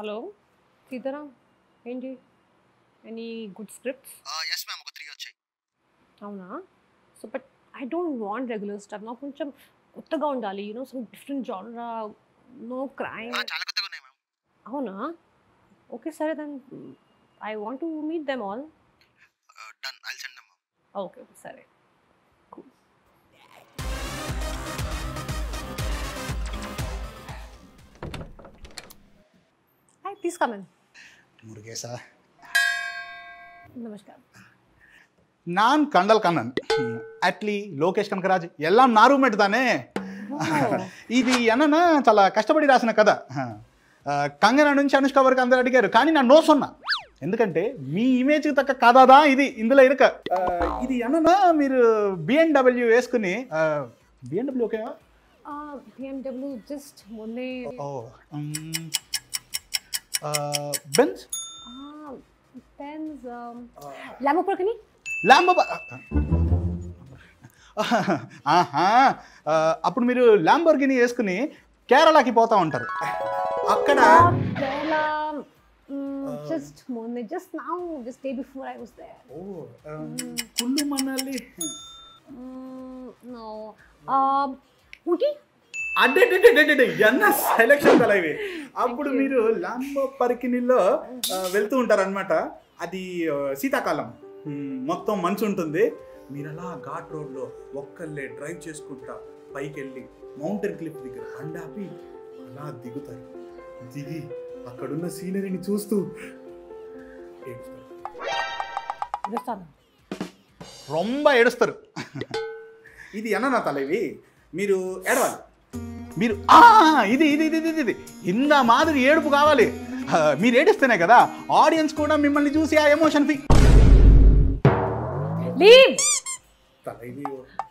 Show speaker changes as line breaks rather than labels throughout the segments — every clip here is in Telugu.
హలో సీతారాం ఏంటి any good scripts
yes ma'am ఒక త్రీ వచ్చాయి
అవునా so but I don't want regular stuff నాకు కొంచెం కొత్తగా ఉండాలి యూనో సమ్ డిఫరెంట్ జానరా నో క్రైమ్
ఆ, చాలా కొత్తగా ఉన్నాయి మ్యామ్
అవునా ఓకే సరే then I want to meet them all
done I'll send them
okay okay సరే Cool. Hi, please come in.
முருகேசா
నమస్కారం
நான் கண்டல் கண்ணன் అట్లీ లోకేష్ కనకరాజ్ ఎல்லாம் నా రూమ్మేట్ தானே ఇది என்னன்னா చాలా కష్టపడి రాసిన కథ ఆ, కంగన నుంచి అనుష్క వరకు అందరు అడిగారు కానీ నా నో సొన్నా ఎందుకంటే మీ ఇమేజ్కి తగ్గ కథదా ఇది ఇందులో ఇనక ఆ, ఇది என்னன்னா మీరు బిఎన్డబ్ల్యూ వేసుకుని బిఎన్డబ్ల్యూ ఓకే
బిఎండబ్ల్యూ జస్ట్ మొన్నే
ఓ బెన్స్
పెన్స్ లాంబోపర్కని
ల్యాంబో ఆహా ఆ, అప్పుడు మీరు ల్యాంబోర్గిని వేసుకుని కేరళకి పోతా ఉంటారు అక్కడ
కేరళ జస్ట్ మొన్నే just now just day before I was there
ఓ, ఆ, కుళ్ళు మనాలి
నో ఊటీ
అడ్డే ఎన్న సెలక్షన్ తల ఇవి అప్పుడు మీరు ల్యాంబో పరికినిలో ఆ, వెళ్తూ ఉంటారు అనమాట అది ఆ, శీతాకాలం ఉమ్, మొత్తం మంచు ఉంటుంది మీరు అలా ఘాట్ రోడ్లో ఒక్కళ్ళే డ్రైవ్ చేసుకుంటా పైకి వెళ్ళి మౌంటైన్ క్లిప్ దగ్గర అండాపి అలా దిగుతారు దిగి అక్కడున్న సీనరీని చూస్తూ ఏడుస్తారు
చూస్తాను
రొంబ ఏడుస్తారు ఇది ఎన్న తలవి మీరు ఏడవాలి మీరు ఆ ఇది ఇది ఇది ఇది ఇది ఇంత మాదిరి ఏడుపు కావాలి ఆ, మీరు ఏడిస్తేనే కదా ఆడియన్స్ కూడా మిమ్మల్ని చూసి ఆ ఎమోషన్ ఫీ
లీవ్
తలవి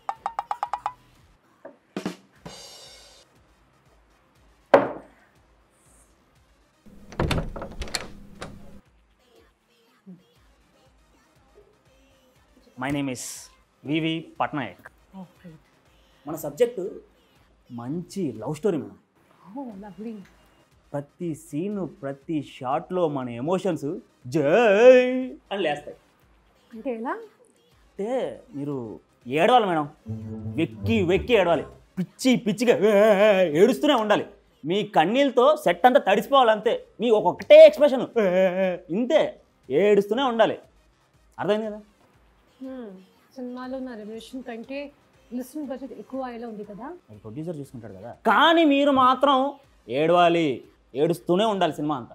my name is VV Patnaik
okay
మన సబ్జెక్టు మంచి లవ్ స్టోరీ మనం
ఓ లవ్లీ
ప్రతి సీను ప్రతి షాట్లో మన ఎమోషన్స్ జై అని లేస్తాయి
అంటే ఎలా
అంటే మీరు ఏడవాలి మేడం వెక్కి వెక్కి ఏడవాలి పిచ్చి పిచ్చిగా ఏ, ఏ, ఏ, ఏడుస్తూనే ఉండాలి మీ కన్నీళ్ళతో సెట్ అంతా తడిసిపోవాలి అంతే మీ ఒక్కొక్కటే ఎక్స్ప్రెషన్ ఇంతే ఏడుస్తూనే ఉండాలి అర్థమైంది కదా
Hmm. సినిమాలో నా రెవల్యూషన్ కంటే లిసన్ బడ్జెట్ ఎక్కువ అయ్యేలా ఉంది కదా
అది ప్రొడ్యూసర్ చూసుకుంటాడు కదా కానీ మీరు మాత్రం ఏడవాలి ఏడుస్తూనే ఉండాలి సినిమా అంతా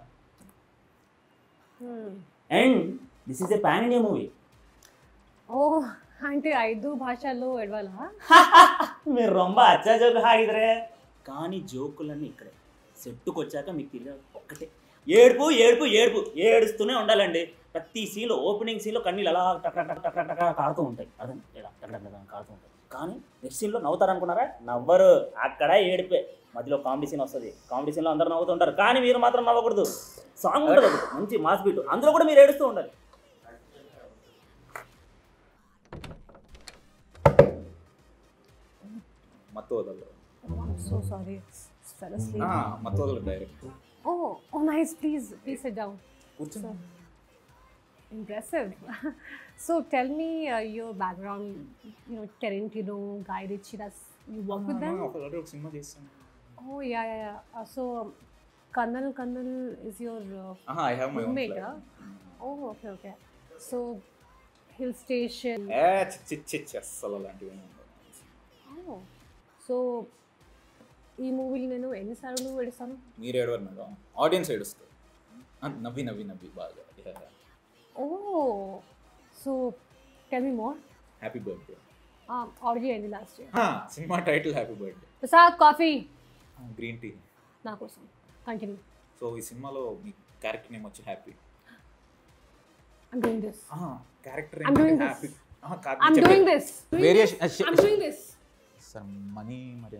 and this is a pan India movie
ఓ అంటే ఐదు భాషల్లో ఎడవాలా
మీరు రొంబ అచ్చా జోకు హాగిదరే కానీ జోకులన్నీ ఇక్కడే సెట్టుకు వచ్చాక మీకు తెలియదు ఒక్కటే ఏడుపు ఏడుపు ఏడుపు ఏడుస్తూనే ఉండాలండి ప్రతి సీన్లో ఓపెనింగ్ సీన్లో కన్నీళ్ళు అలా టక్ టక్ టక్ టక్ టక్ టక్ కారుతూ ఉంటాయి అర్థం ఇలా టక్ టక్ టక్ కారుతూ ఉంటాయి కానీ నెక్స్ట్ సీన్లో నవ్వుతారు అనుకున్నారా నవ్వరు అక్కడ ఏడిపే మధ్యలో కామెడీ సీన్ వస్తుంది కామెడీ సీన్లో అందరూ నవ్వుతుంటారు కానీ మీరు మాత్రం నవ్వకూడదు సాంగ్ ఉంటుంది ఒకటి మంచి మాస్ బీట్ అందులో కూడా మీరు ఏడుస్తూ ఉండాలి
మత్తోదలు
సో సారీ ఫెల్ అస్లీప్
మత్తోదలు డైరెక్ట్
ఓ ఓ nice please please sit down
కూర్చో
impressive so tell me uh, your background you know Tarantino Guy Ritchie that's you work with them
already ఒక సినిమా చేస్తాను
oh yeah yeah yeah uh, so Kanal Kanal is your uh,
ఆహా I have my own
roommate huh? oh okay okay so hill station
ఏ చిచ్చి చిచ్చి అస్సలు అలాంటివి ఏమీ ఉండవు.
oh so ఈ మూవీని నేను ఎన్నిసార్లు పెడతాను
మీరు ఏడవరు మేడం ఆడియన్స్ ఏడుస్తారు ఆ, నవ్వి నవ్వి నవ్వి బాగా
oh so tell me more
happy birthday
um, already ended last year
cinema title happy birthday
Prasad coffee
green tea
నా కోసం కంటిన్యూ
సో ఈ సినిమాలో మీ క్యారెక్టర్ నేమ్ వచ్చి happy
I'm doing this.
Character
I'm doing this.
Happy
I'm doing this. Doing
Variation-
this.
uh,
I'm doing this.
Sir money మరి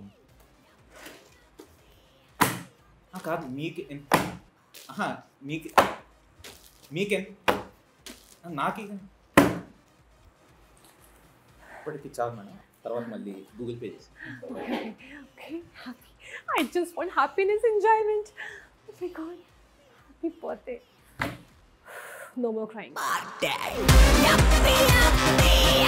ఆ, కాదు మీకు ఎన్- ఆహా, మీకు మీకెన్ నాకు ఇప్పటికి చాలు మేడం తర్వాత మళ్ళీ గూగుల్ పే చేసి
Okay, happy. I just want happiness, enjoyment. Oh my god. Happy birthday no more crime
Yuppie, yuppie,